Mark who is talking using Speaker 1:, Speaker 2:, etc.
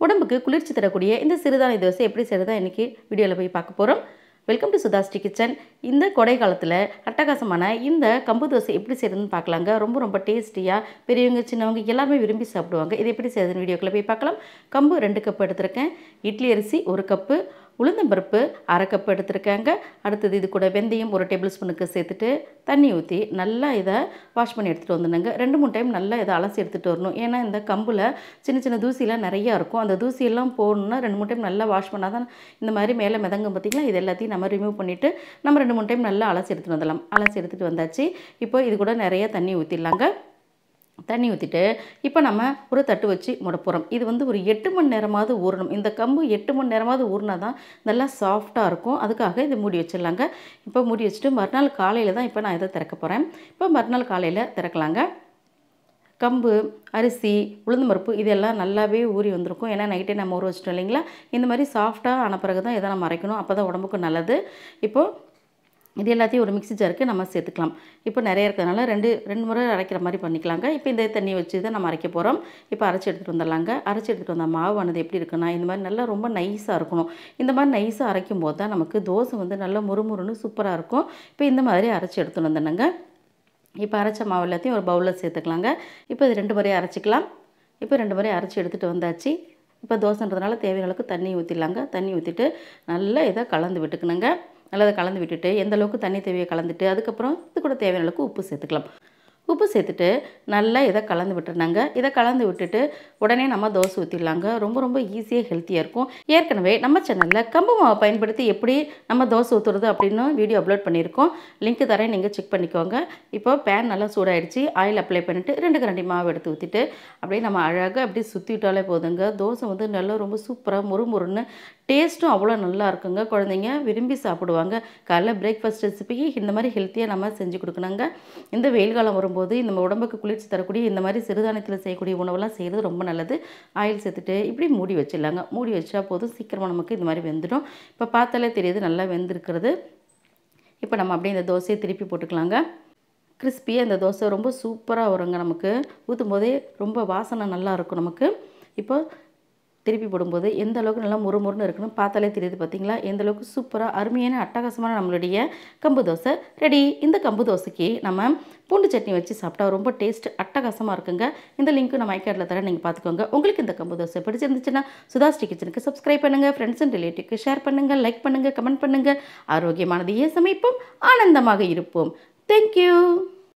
Speaker 1: உடம்புக்கு குளிர்ச்சி தரக்கூடிய இந்த சிறுதானிய தோசை எப்படி செய்கிறதா இன்றைக்கி வீடியோவில் போய் பார்க்க போகிறோம் வெல்கம் டு சுதாஸ்ரீ கிச்சன் இந்த கொடை காலத்தில் அட்டகாசமான இந்த கம்பு தோசை எப்படி செய்கிறதுன்னு பார்க்கலாங்க ரொம்ப ரொம்ப டேஸ்டியாக பெரியவங்க சின்னவங்க எல்லாருமே விரும்பி சாப்பிடுவாங்க இது எப்படி செய்யறதுன்னு வீடியோக்குள்ளே போய் பார்க்கலாம் கம்பு ரெண்டு கப் எடுத்திருக்கேன் இட்லி அரிசி ஒரு கப்பு உளுந்தம்பருப்பு அரை கப் எடுத்திருக்காங்க அடுத்தது இது கூட வெந்தயம் ஒரு டேபிள் ஸ்பூனுக்கு சேர்த்துட்டு தண்ணி ஊற்றி நல்லா இதை வாஷ் பண்ணி எடுத்துகிட்டு வந்துடுங்க ரெண்டு மூணு டைம் நல்லா இதை அலசி எடுத்துகிட்டு வரணும் ஏன்னா இந்த கம்பில் சின்ன சின்ன தூசிலாம் நிறையா இருக்கும் அந்த தூசியெல்லாம் போகணுன்னா ரெண்டு மூணு டைம் நல்லா வாஷ் பண்ணால் தான் இந்த மாதிரி மேலே மிதங்கும் பார்த்திங்களா இது எல்லாத்தையும் நம்ம ரிமூவ் பண்ணிவிட்டு நம்ம ரெண்டு மூணு டைம் நல்லா அலசி எடுத்துகிட்டு வந்துடலாம் அலசி எடுத்துகிட்டு வந்தாச்சு இப்போ இது கூட நிறைய தண்ணி ஊற்றிடலாங்க தண்ணி ஊற்றிட்டு இப்போ நம்ம ஒரு தட்டு வச்சு முட போகிறோம் இது வந்து ஒரு எட்டு மணி நேரமாவது ஊறணும் இந்த கம்பு எட்டு மணி நேரமாவது ஊறினா தான் நல்லா சாஃப்டாக இருக்கும் அதுக்காக இதை மூடி வச்சிடலாங்க இப்போ மூடி வச்சுட்டு மறுநாள் காலையில் தான் இப்போ நான் இதை திறக்க போகிறேன் இப்போ மறுநாள் காலையில் திறக்கலாங்க கம்பு அரிசி உளுந்து பருப்பு இதெல்லாம் நல்லாவே ஊறி வந்திருக்கும் ஏன்னா நைட்டே நம்ம ஊற வச்சிட்டோம் இல்லைங்களா இந்த மாதிரி சாஃப்டாக ஆன பிறகு தான் இதை நம்ம அரைக்கணும் அப்போ தான் உடம்புக்கு நல்லது இப்போது இது எல்லாத்தையும் ஒரு மிக்ஸி ஜாருக்கு நம்ம சேர்த்துக்கலாம் இப்போ நிறைய இருக்கிறதுனால ரெண்டு ரெண்டு முறை அரைக்கிற மாதிரி பண்ணிக்கலாங்க இப்போ இந்த தண்ணி வச்சு தான் நம்ம அரைக்க போகிறோம் இப்போ அரைச்சி எடுத்துகிட்டு வந்துடலாங்க அரைச்சி எடுத்துகிட்டு வந்த மாவானது எப்படி இருக்குன்னா இந்த மாதிரி நல்லா ரொம்ப நைஸாக இருக்கணும் இந்த மாதிரி நைஸாக அரைக்கும் போது தான் நமக்கு தோசை வந்து நல்லா முறுமுறுன்னு சூப்பராக இருக்கும் இப்போ இந்த மாதிரி அரைச்சி எடுத்துகிட்டு வந்துடுங்க இப்போ அரைச்ச மாவு எல்லாத்தையும் ஒரு பவுலில் சேர்த்துக்கலாங்க இப்போ இது ரெண்டு முறையும் அரைச்சிக்கலாம் இப்போ ரெண்டு முறையும் அரைச்சி எடுத்துகிட்டு வந்தாச்சு இப்போ தோசைன்றதுனால தேவையான அளவுக்கு தண்ணி ஊற்றிடலாங்க தண்ணி ஊற்றிட்டு நல்லா இதை கலந்து விட்டுக்கணுங்க நல்லா இதை கலந்து விட்டுட்டு எந்த அளவுக்கு தண்ணி தேவையை கலந்துட்டு அதுக்கப்புறம் இது கூட தேவையான அளவுக்கு உப்பு சேர்த்துக்கலாம் உப்பு சேர்த்துட்டு நல்லா இதை கலந்து விட்டுருந்தாங்க இதை கலந்து விட்டுட்டு உடனே நம்ம தோசை ஊற்றிடலாங்க ரொம்ப ரொம்ப ஈஸியாக ஹெல்த்தியாக இருக்கும் ஏற்கனவே நம்ம சேனலில் கம்பு மாவை பயன்படுத்தி எப்படி நம்ம தோசை ஊற்றுறது அப்படின்னு வீடியோ அப்லோட் பண்ணியிருக்கோம் லிங்க் தரேன் நீங்கள் செக் பண்ணிக்கோங்க இப்போ பேன் நல்லா சூடாயிடுச்சு ஆயில் அப்ளை பண்ணிவிட்டு ரெண்டு கரண்டி மாவு எடுத்து ஊற்றிட்டு அப்படியே நம்ம அழகாக அப்படியே சுற்றி விட்டாலே போதுங்க தோசை வந்து நல்லா ரொம்ப சூப்பராக முறுமுறுன்னு டேஸ்ட்டும் அவ்வளோ நல்லா இருக்குங்க குழந்தைங்க விரும்பி சாப்பிடுவாங்க காலைல பிரேக்ஃபாஸ்ட் ரெசிபிக்கு இந்த மாதிரி ஹெல்த்தியாக நம்ம செஞ்சு கொடுக்கணுங்க இந்த வெயில் காலம் வரும்போது இந்த உடம்புக்கு குளிர்ச்சி தரக்கூடிய இந்த மாதிரி சிறுதானியத்தில் செய்யக்கூடிய உணவெல்லாம் செய்கிறது ரொம்ப நல்லது ஆயில் சேர்த்துட்டு இப்படி மூடி வச்சிடலாங்க மூடி வச்சா போதும் சீக்கிரமாக நமக்கு இந்த மாதிரி வெந்துடும் இப்போ பார்த்தாலே தெரியுது நல்லா வெந்திருக்கிறது இப்போ நம்ம அப்படியே இந்த தோசையை திருப்பி போட்டுக்கலாங்க கிறிஸ்பியாக இந்த தோசை ரொம்ப சூப்பராக வருங்க நமக்கு ஊற்றும் போதே ரொம்ப வாசனை நல்லா இருக்கும் நமக்கு இப்போ திருப்பி போடும்போது எந்த அளவுக்கு நல்லா முறுமுறுன்னு இருக்குன்னு பார்த்தாலே தெரியுது பார்த்தீங்களா எந்த அளவுக்கு சூப்பராக அருமையான அட்டகாசமான நம்மளுடைய கம்பு தோசை ரெடி இந்த கம்பு தோசைக்கு நம்ம பூண்டு சட்னி வச்சு சாப்பிட்டா ரொம்ப டேஸ்ட் அட்டகாசமாக இருக்குங்க இந்த லிங்க்கு நம்ம ஐக்கார்டில் தர நீங்கள் பார்த்துக்கோங்க உங்களுக்கு இந்த கம்பு தோசை பிடிச்சிருந்துச்சுன்னா சுதாஸ்ரீ கிச்சனுக்கு சப்ஸ்கிரைப் பண்ணுங்கள் ஃப்ரெண்ட்ஸ் அண்ட் ரிலேட்டிவ்க்கு ஷேர் பண்ணுங்கள் லைக் பண்ணுங்கள் கமெண்ட் பண்ணுங்கள் ஆரோக்கியமானதையே சமைப்போம் ஆனந்தமாக இருப்போம் தேங்க்யூ